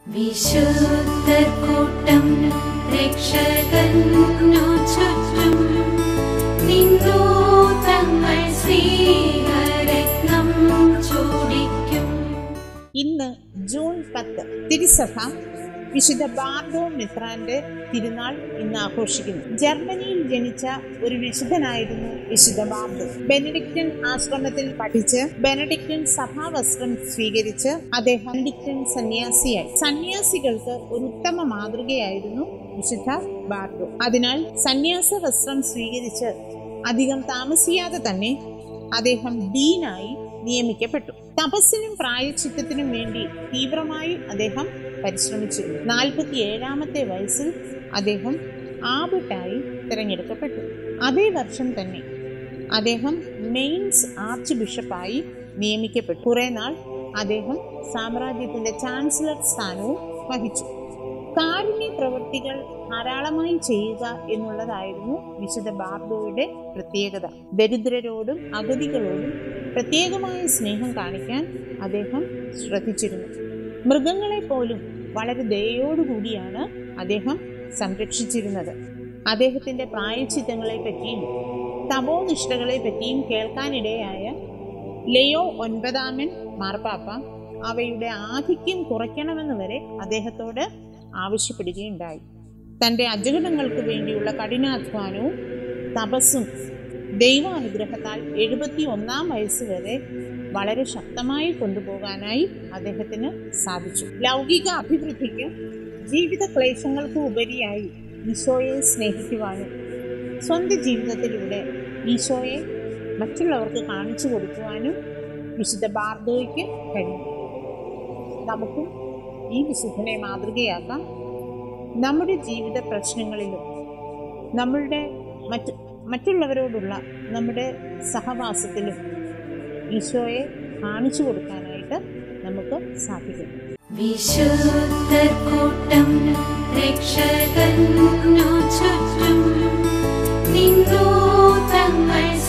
വിശുദ്ധർ കൂട്ടം രക്ഷകന്നു ചുറ്റും നിന്നു തങ്ങൾ സ്നേഹരത്നം ചൂടിക്കും ഇന്ന് ജൂൺ പത്ത് തിരുസഭ വിശുദ്ധ ബാർഡോ മിത്രാന്റെ തിരുനാൾ ഇന്ന് ആഘോഷിക്കുന്നു ജർമ്മനിയിൽ ജനിച്ച ഒരു വിശുദ്ധനായിരുന്നു വിശുദ്ധ ബാർഡോ ബെനഡിക്റ്റൻ ആശ്രമത്തിൽ പഠിച്ച് ബെനഡിക്റ്റൻ സഭാവസ്ത്രം സ്വീകരിച്ച് അദ്ദേഹം ബെനഡിക്റ്റൻ സന്യാസിയായി സന്യാസികൾക്ക് ഒരു ഉത്തമ മാതൃകയായിരുന്നു വിശുദ്ധ ബാർഡോ അതിനാൽ സന്യാസ വസ്ത്രം സ്വീകരിച്ച് അധികം താമസിയാതെ തന്നെ അദ്ദേഹം ഡീനായി നിയമിക്കപ്പെട്ടു തപസ്സിനും പ്രായച്ചിത്തത്തിനും വേണ്ടി തീവ്രമായി അദ്ദേഹം പരിശ്രമിച്ചിരുന്നു നാൽപ്പത്തി ഏഴാമത്തെ വയസ്സിൽ അദ്ദേഹം ആബട്ടായി തിരഞ്ഞെടുക്കപ്പെട്ടു അതേ വർഷം തന്നെ അദ്ദേഹം മെയിൻസ് ആർച്ച് ബിഷപ്പായി നിയമിക്കപ്പെട്ടു കുറെ നാൾ അദ്ദേഹം സാമ്രാജ്യത്തിന്റെ ചാൻസലർ സ്ഥാനവും വഹിച്ചു കാരുണ്യ പ്രവൃത്തികൾ ധാരാളമായി ചെയ്യുക എന്നുള്ളതായിരുന്നു വിശുദ്ധ ബാർഡോയുടെ പ്രത്യേകത ദരിദ്രരോടും അഗതികളോടും പ്രത്യേകമായ സ്നേഹം കാണിക്കാൻ അദ്ദേഹം ശ്രദ്ധിച്ചിരുന്നു മൃഗങ്ങളെ പോലും വളരെ ദയോടുകൂടിയാണ് അദ്ദേഹം സംരക്ഷിച്ചിരുന്നത് അദ്ദേഹത്തിന്റെ പ്രായച്ചിത്തങ്ങളെ പറ്റിയും തപോനിഷ്ഠകളെ പറ്റിയും കേൾക്കാനിടയായ ലെയോ ഒൻപതാമൻ മാർപ്പാപ്പ അവയുടെ ആധിക്യം കുറയ്ക്കണമെന്ന് വരെ അദ്ദേഹത്തോട് ആവശ്യപ്പെടുകയുണ്ടായി തൻ്റെ അജഗണങ്ങൾക്ക് വേണ്ടിയുള്ള കഠിനാധ്വാനവും തപസ്സും ദൈവാനുഗ്രഹത്താൽ എഴുപത്തി ഒന്നാം വയസ്സ് വരെ വളരെ ശക്തമായി കൊണ്ടുപോകാനായി അദ്ദേഹത്തിന് സാധിച്ചു ലൗകിക അഭിവൃദ്ധിക്ക് ജീവിത ക്ലേശങ്ങൾക്ക് ഉപരിയായി ഈശോയെ സ്നേഹിക്കുവാനും സ്വന്തം ജീവിതത്തിലൂടെ ഈശോയെ മറ്റുള്ളവർക്ക് കാണിച്ചു കൊടുക്കുവാനും വിശുദ്ധ ബാർദോയ്ക്ക് കഴിയും നമുക്കും ഈ വിശുദ്ധനെ മാതൃകയാക്കാം നമ്മുടെ ജീവിത പ്രശ്നങ്ങളിലും നമ്മളുടെ മറ്റ് മറ്റുള്ളവരോടുള്ള നമ്മുടെ സഹവാസത്തിലും ഈശോയെ കാണിച്ചു കൊടുക്കാനായിട്ട് നമുക്ക് സാധിക്കും വിശുദ്ധർ കൂട്ടം രക്ഷകന്നു ചുറ്റും നിന്നു തങ്ങൾ